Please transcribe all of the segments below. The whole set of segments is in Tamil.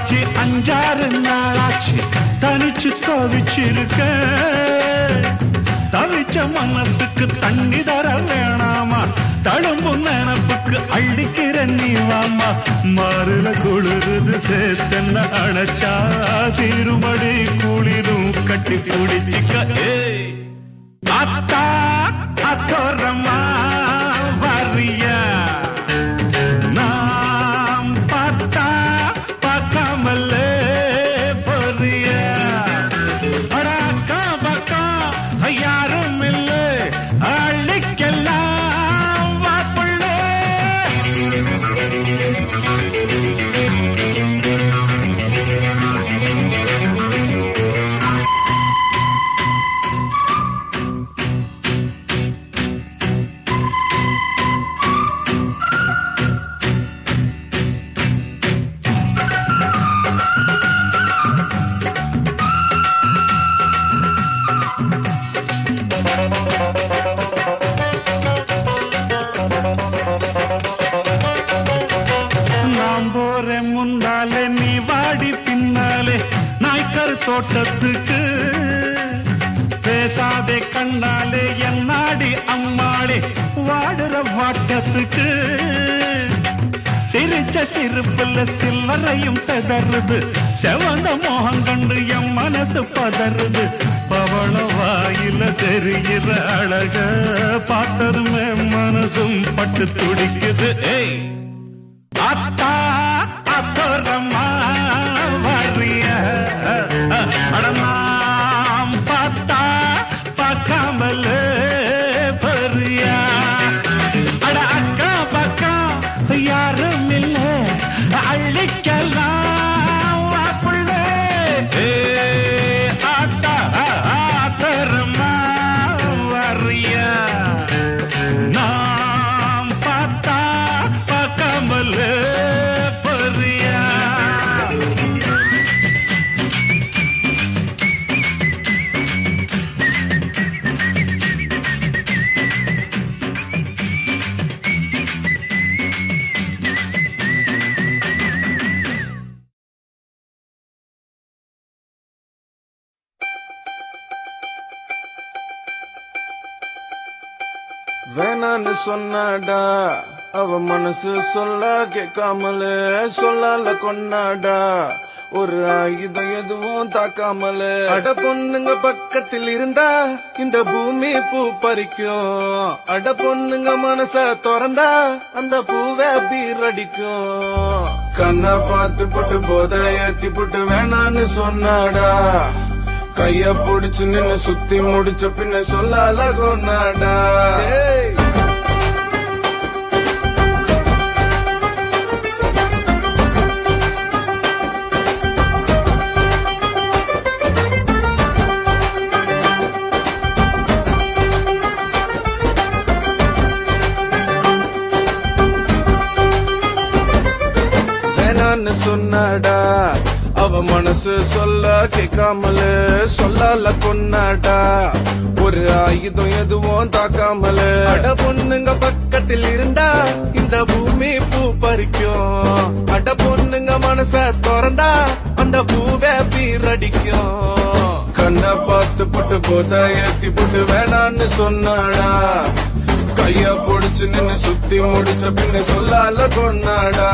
ஆச்சு அஞ்சாறு நாளாச்சு தனிச்சு தவிச்சிருக்க தவிச்ச மனசுக்கு தண்ணி தர வேணாமா தழும்பு நினப்புக்கு அள்ளிக்கிற நீ வாமா மாறுல கொழுது சேர்த்தன்ன அணைச்சா திருமடி குளிரும் கட்டி பிடிச்சிக்க ஏய் அத்தா அத்தோரமா வரியா நாம் பார்த்தா பார்க்காமலே பொறியா அடாக்கா பக்கா யாரும் இல்லை அள்ளிக்கெல்லாம் வாப்புள்ளே நாம் போறேன் முன்னாலே நீ வாடி பின்னாலே நாய்க்கர் தோட்டத்துக்கு பேசாதே கண்ணாலே என் நாடி அம்மாளே வாடுற வாட்டத்துக்கு சிரிச்ச சிரிப்புல சில்லறையும் செதறுது செவந்த மோகம் கண்டு என் மனசு பதறுது பவள வாயில தெரிகிற அழக பார்த்ததுமே மனசும் பட்டு துடிக்குது ஏய் அத்தா அத்தோரமா வரிய அடமாம் பார்த்தா பார்க்காமலே பரியா அட அக்கா பக்கா யாரும் இல்ல அள்ளிக்கலாம் வாப்புள்ளே ஏ ஆட்டா ஆத்தரமா வரியா நாம் பார்த்தா பார்க்காமலே பரியா வேணான்னு சொன்னாடா அவ மனசு சொல்ல கேட்காமலே சொல்லால கொண்டாடா ஒரு ஆயுதம் எதுவும் தாக்காமல அட பொண்ணுங்க பக்கத்தில் இருந்தா இந்த பூமி பூ பறிக்கும் அட பொண்ணுங்க மனச திறந்தா அந்த பூவை பீரடிக்கும் கண்ணை பார்த்து போட்டு போத ஏத்தி போட்டு வேணான்னு சொன்னாடா கைய புடிச்சு நின்னு சுத்தி முடிச்ச பின்ன சொல்லால கொண்டாடா ஏய். வேணான்னு சொன்னாடா அவ மனசு சொல்ல கேட்காமல சொல்லால கொன்னாடா ஒரு ஆயுதம் எதுவும் தாக்காமல அட பொண்ணுங்க பக்கத்தில் இருந்தா இந்த பூமி பூ பறிக்கும் அட பொண்ணுங்க மனச திறந்தா அந்த பூவே பீரடிக்கும் கண்ணை பார்த்து புட்டு போத ஏத்தி புட்டு வேணான்னு சொன்னாடா கைய புடிச்சு நின்னு சுத்தி முடிச்ச பின்ன சொல்லால கொண்டாடா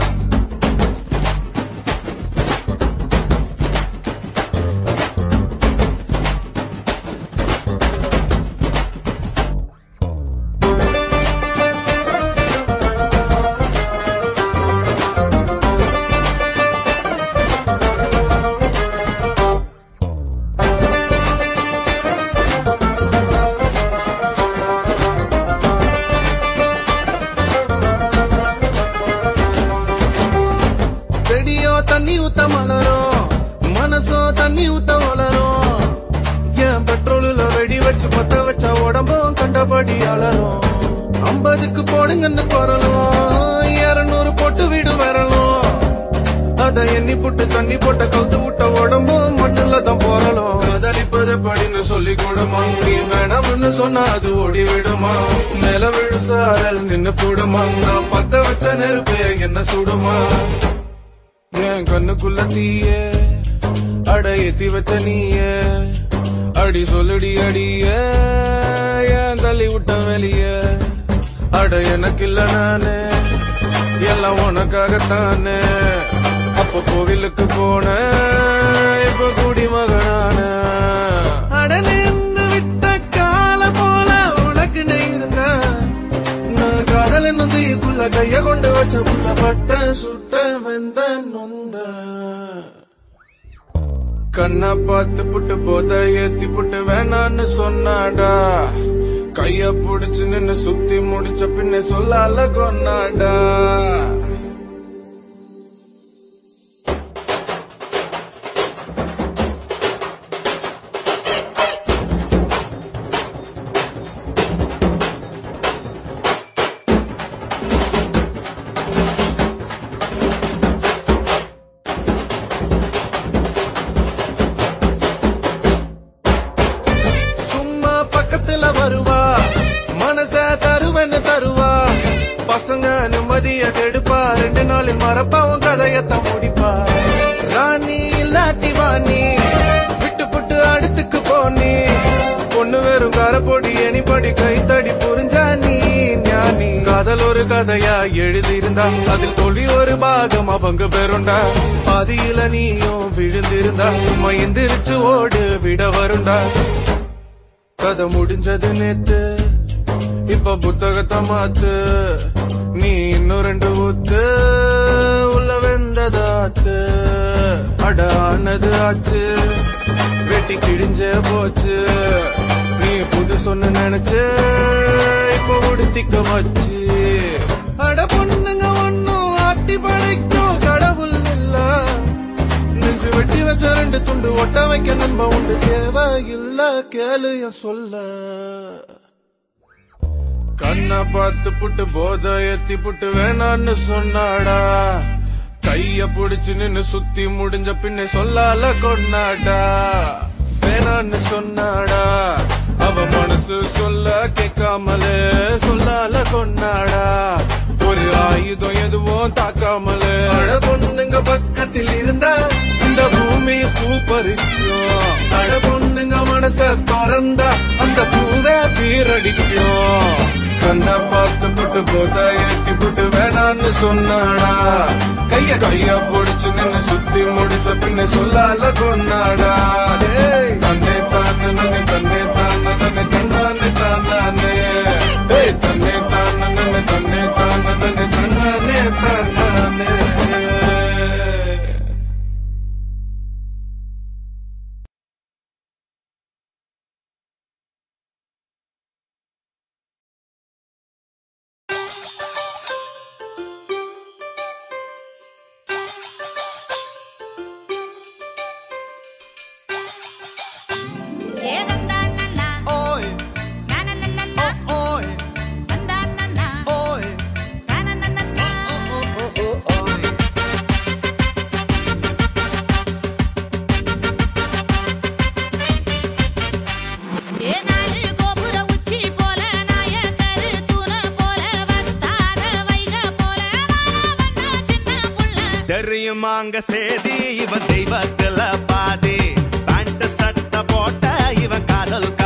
செடியோ தண்ணி ஊத்த மலரும் மனசோ தண்ணி ஊத்த வளரும் என் பெட்ரோலுல வெடி வச்சு பத்த வச்ச உடம்பும் கண்டபடி அலரும் ஐம்பதுக்கு போடுங்கன்னு குரலும் இருநூறு போட்டு வீடு வரலும் அத எண்ணி போட்டு தண்ணி போட்ட கவுத்து விட்ட உடம்பும் மண்ணுல தான் போறலும் காதலிப்பது படின்னு சொல்லி கொடுமா நீ வேணாம்னு சொன்னா அது ஓடி விடுமா மேல விழு சாரல் நின்னு போடுமா நான் பத்த வச்ச நெருப்பு என்ன சுடுமா என் கண்ணுக்குள்ள தீய அட ஏத்தி வச்ச நீய அடி சொல்லுடி அடிய ஏன் தள்ளி விட்ட வெளிய அட எனக்கு இல்ல நானே எல்லாம் உனக்காகத்தானே அப்ப கோவிலுக்கு போன இப்ப குடி மகனான அடனேந்து விட்ட கால போல உனக்கு இருந்த நான் காதல் என்னும் தீக்குள்ள கைய கொண்டு வச்ச புள்ள பட்ட சுட்ட வெந்த நொந்த கண்ணா பார்த்து புட்டு போத ஏத்தி புட்டு வேணான்னு சொன்னாடா கைய புடிச்சு நின்னு சுத்தி முடிச்ச பின்ன சொல்லால கொன்னாடா சும்மா பக்கத்துல வருவா மனச தருவன்னு தருவா பசங்க நிம்மதிய கெடுப்பா ரெண்டு நாளில் மறப்பாவும் கதையத்தான் முடிப்பா ராணி இல்லாட்டி வாணி விட்டு புட்டு அடுத்துக்கு போனி பொண்ணு வெறும் காரப்பொடி எனிபடி கைத்தடி புரிஞ்சா நீ ஞானி காதல் ஒரு கதையா எழுதியிருந்தா அதில் தோல்வி ஒரு பாகம் அவங்க பெருண்டா பாதியில நீயும் விழுந்திருந்தா சும்மா எந்திரிச்சு ஓடு விட வருண்டா கதை முடிஞ்சது நேத்து இப்ப புத்தகத்தை மாத்து நீ இன்னும் ரெண்டு ஊத்து உள்ள வெந்ததாத்து அட ஆனது ஆச்சு வெட்டி கிழிஞ்சே போச்சு நீ புது சொன்ன நினைச்சு இப்ப உடுத்திக்க வச்சு அட பொண்ணுங்க ஒண்ணும் ஆட்டி படைக்கும் கடவுள் இல்ல நெஞ்சு வெட்டி வச்ச ரெண்டு துண்டு ஒட்ட வைக்க நம்ப உண்டு தேவை இல்ல கேளு என் சொல்ல கண்ணை பார்த்து புட்டு போத ஏத்தி புட்டு வேணான்னு சொன்னாடா கைய புடிச்சு நின்னு சுத்தி முடிஞ்ச பின்ன சொல்லால கொண்டாடா வேணான்னு சொன்னாடா அவ மனசு சொல்ல கேட்காமலே சொல்லால கொண்டாடா ஒரு ஆயுதம் எதுவும் தாக்காமலே அழ பொண்ணுங்க பக்கத்தில் இருந்தா இந்த பூமி பூ பறிக்கும் அழ பொண்ணுங்க மனச திறந்தா அந்த பூவே பீரடிக்கும் கண்ண பார்த்து புட்டு போத ஏத்தி புட்டு வேணான்னு சொன்னாடா கைய கைய பிடிச்சு நின்னு சுத்தி முடிச்ச பின்ன சொல்லால கொண்டாடா டேய், தன்னை தானே நன்னை தன்னை தானே நன்னை தன்னானே தானானே டேய், தன்னை தானே நன்னை தன்னை தானே நன்னை தன்னானே தானானே ஏதந்தானன்னா Oi, நானனனன்னா oi, தந்தானன்னா oi, நானனனன்னா ஏ நாலு கோபுர உச்சி போல நாயக்கரு தூண போல வந்தார வைக போல வாழவண்ணா சின்ன புள்ள தெரியுமாங்க சேதி இவன் தெய்வத்துல பாதி பேண்ட் சட்டை போட்ட இவன் காதல்